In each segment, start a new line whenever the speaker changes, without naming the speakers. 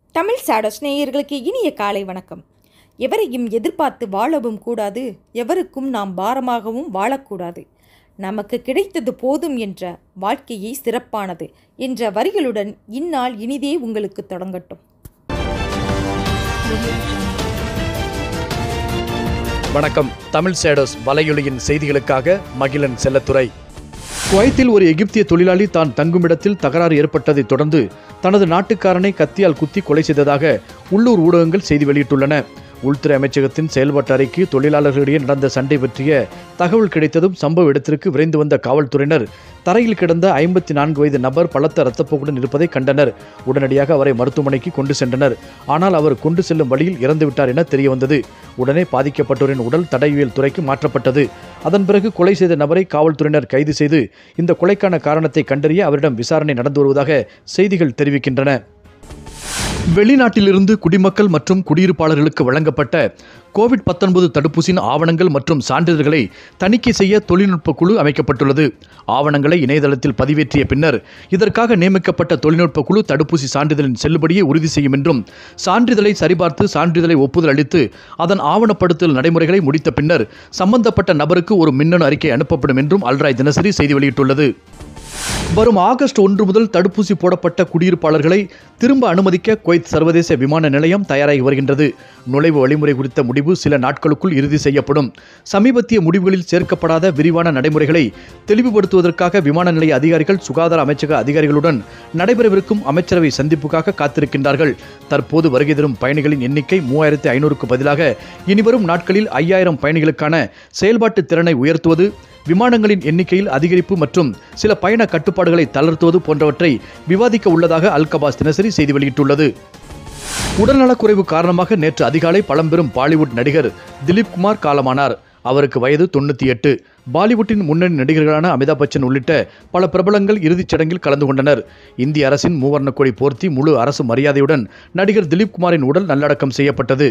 தமிழ் சாடஸ் நேயர்களுக்கு இனிய காலை வணக்கம் எவரையும் எதிர்பார்த்து வாழவும் கூடாது எவருக்கும் நாம் பாரமாகவும் வாழக்கூடாது நமக்கு கிடைத்தது போதும் என்ற வாழ்க்கையை சிறப்பானது என்ற வரிகளுடன் இந்நாள் இனிதே உங்களுக்கு தொடங்கட்டும்
வணக்கம் தமிழ் சேடோஸ் வலையொலியின் செய்திகளுக்காக மகிழன் செல்லத்துறை குவைத்தில் ஒரு எகிப்திய தொழிலாளி தான் தங்குமிடத்தில் தகராறு ஏற்பட்டதைத் தொடர்ந்து தனது நாட்டுக்காரனை கத்தியால் குத்தி கொலை செய்ததாக உள்ளூர் ஊடகங்கள் செய்தி வெளியிட்டுள்ளன உள்துறை அமைச்சகத்தின் செயல்பாட்டு அறிக்கை தொழிலாளர்களிடையே நடந்த சண்டை பற்றிய தகவல் கிடைத்ததும் சம்பவ இடத்திற்கு விரைந்து வந்த காவல்துறையினர் தரையில் கிடந்த ஐம்பத்தி நான்கு வயது நபர் பலத்த இரத்தப்போக்குடன் இருப்பதை கண்டனர் உடனடியாக அவரை மருத்துவமனைக்கு கொண்டு சென்றனர் ஆனால் அவர் கொண்டு செல்லும் வழியில் இறந்துவிட்டார் என தெரியவந்தது உடனே பாதிக்கப்பட்டோரின் உடல் தடயவியல் துறைக்கு மாற்றப்பட்டது அதன் பிறகு கொலை செய்த நபரை காவல்துறையினர் கைது செய்து இந்த கொலைக்கான காரணத்தை கண்டறிய அவரிடம் விசாரணை நடந்து வருவதாக செய்திகள் தெரிவிக்கின்றன வெளிநாட்டிலிருந்து குடிமக்கள் மற்றும் குடியிருப்பாளர்களுக்கு வழங்கப்பட்ட கோவிட் 19 தடுப்பூசியின் ஆவணங்கள் மற்றும் சான்றிதழ்களை தணிக்கை செய்ய தொழில்நுட்ப குழு அமைக்கப்பட்டுள்ளது ஆவணங்களை இணையதளத்தில் பதிவேற்றிய பின்னர் இதற்காக நியமிக்கப்பட்ட தொழில்நுட்ப குழு தடுப்பூசி சான்றிதழின் செல்லுபடியை உறுதி செய்யும் என்றும் சான்றிதழை சரிபார்த்து சான்றிதழை ஒப்புதல் அளித்து அதன் ஆவணப்படுத்தல் நடைமுறைகளை முடித்த பின்னர் சம்பந்தப்பட்ட நபருக்கு ஒரு மின்னணு அறிக்கை அனுப்பப்படும் என்றும் அல்ராய் தினசரி செய்தி வெளியிட்டுள்ளது வரும் ஆகஸ்ட் ஒன்று முதல் தடுப்பூசி போடப்பட்ட குடியிருப்பாளர்களை திரும்ப அனுமதிக்க குவைத் சர்வதேச விமான நிலையம் தயாராகி வருகின்றது நுழைவு வழிமுறை குறித்த முடிவு சில நாட்களுக்குள் இறுதி செய்யப்படும் சமீபத்திய முடிவுகளில் சேர்க்கப்படாத விரிவான நடைமுறைகளை தெளிவுபடுத்துவதற்காக விமான நிலைய அதிகாரிகள் சுகாதார அமைச்சக அதிகாரிகளுடன் நடைபெறவிருக்கும் அமைச்சரவை சந்திப்புக்காக காத்திருக்கின்றார்கள் தற்போது வருகை தரும் பயணிகளின் எண்ணிக்கை மூவாயிரத்தி ஐநூறுக்கு பதிலாக இனிவரும் நாட்களில் ஐயாயிரம் பயணிகளுக்கான செயல்பாட்டு திறனை உயர்த்துவது விமானங்களின் எண்ணிக்கையில் அதிகரிப்பு மற்றும் சில பயண கட்டுப்பாடுகளை தளர்த்துவது போன்றவற்றை விவாதிக்க உள்ளதாக அல்கபாஸ் தினசரி செய்தி வெளியிட்டுள்ளது உடல்நலக்குறைவு காரணமாக நேற்று அதிகாலை பழம்பெரும் பாலிவுட் நடிகர் திலீப் குமார் காலமானார் அவருக்கு வயது தொண்ணூற்றி எட்டு பாலிவுட்டின் முன்னணி நடிகர்களான அமிதாப் பச்சன் உள்ளிட்ட பல பிரபலங்கள் இறுதிச் சடங்கில் கலந்து கொண்டனர் இந்திய அரசின் மூவர்ண கொடி போர்த்தி முழு அரசு மரியாதையுடன் நடிகர் திலீப் குமாரின் உடல் நல்லடக்கம் செய்யப்பட்டது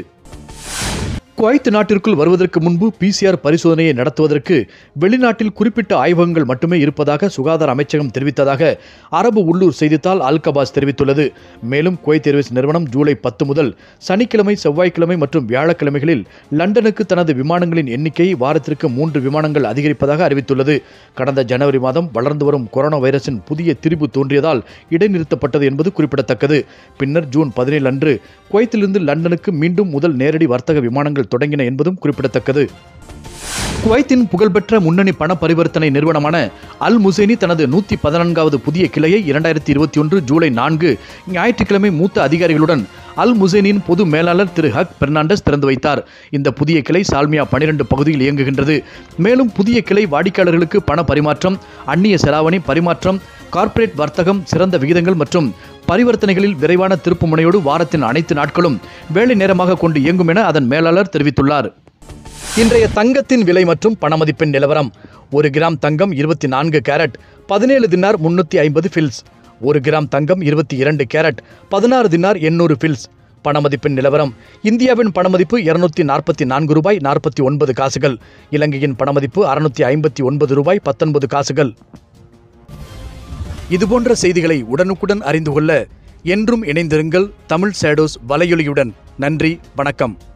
குவைத் நாட்டிற்குள் வருவதற்கு முன்பு பிசிஆர் பரிசோதனையை நடத்துவதற்கு வெளிநாட்டில் குறிப்பிட்ட ஆய்வகங்கள் மட்டுமே இருப்பதாக சுகாதார அமைச்சகம் தெரிவித்ததாக அரபு உள்ளூர் செய்தித்தாள் அல்கபாஸ் தெரிவித்துள்ளது மேலும் குவைத் ஏர்வேஸ் நிறுவனம் ஜூலை பத்து முதல் சனிக்கிழமை செவ்வாய்க்கிழமை மற்றும் வியாழக்கிழமைகளில் லண்டனுக்கு தனது விமானங்களின் எண்ணிக்கையை வாரத்திற்கு மூன்று விமானங்கள் அதிகரிப்பதாக அறிவித்துள்ளது கடந்த ஜனவரி மாதம் வளர்ந்து வரும் கொரோனா வைரஸின் புதிய திரிபு தோன்றியதால் இடைநிறுத்தப்பட்டது என்பது குறிப்பிடத்தக்கது பின்னர் ஜூன் பதினேழு அன்று குவைத்திலிருந்து லண்டனுக்கு மீண்டும் முதல் நேரடி வர்த்தக விமானங்கள் தொடங்கின என்பதும் குறிப்பிடத்தக்கது குவைத்தின் புகழ்பெற்ற முன்னணி பண பரிவர்த்தனை நிறுவனமான அல் முசேனி தனது நூற்றி பதினான்காவது புதிய கிளையை இரண்டாயிரத்தி இருபத்தி ஒன்று ஜூலை நான்கு ஞாயிற்றுக்கிழமை மூத்த அதிகாரிகளுடன் அல் முசேனியின் பொது மேலாளர் திரு ஹக் பெர்னாண்டஸ் திறந்து வைத்தார் இந்த புதிய கிளை சால்மியா பனிரெண்டு பகுதியில் இயங்குகின்றது மேலும் புதிய கிளை வாடிக்கையாளர்களுக்கு பண பரிமாற்றம் அந்நிய செலாவணி பரிமாற்றம் கார்ப்பரேட் வர்த்தகம் சிறந்த விகிதங்கள் மற்றும் பரிவர்த்தனைகளில் விரைவான திருப்பு முனையோடு வாரத்தின் அனைத்து நாட்களும் வேலை நேரமாக கொண்டு இயங்கும் என அதன் மேலாளர் தெரிவித்துள்ளார் இன்றைய தங்கத்தின் விலை மற்றும் பணமதிப்பின் நிலவரம் ஒரு கிராம் தங்கம் இருபத்தி நான்கு கேரட் பதினேழு தினார் முன்னூற்றி ஐம்பது ஃபில்ஸ் ஒரு கிராம் தங்கம் இருபத்தி இரண்டு கேரட் பதினாறு தினார் எண்ணூறு ஃபில்ஸ் பணமதிப்பின் நிலவரம் இந்தியாவின் பணமதிப்பு இருநூத்தி நாற்பத்தி நான்கு ரூபாய் நாற்பத்தி ஒன்பது காசுகள் இலங்கையின் பணமதிப்பு அறுநூத்தி ஐம்பத்தி ஒன்பது ரூபாய் பத்தொன்பது காசுகள் இதுபோன்ற செய்திகளை உடனுக்குடன் அறிந்து கொள்ள என்றும் இணைந்திருங்கள் தமிழ் சேடோஸ் வலையொலியுடன் நன்றி வணக்கம்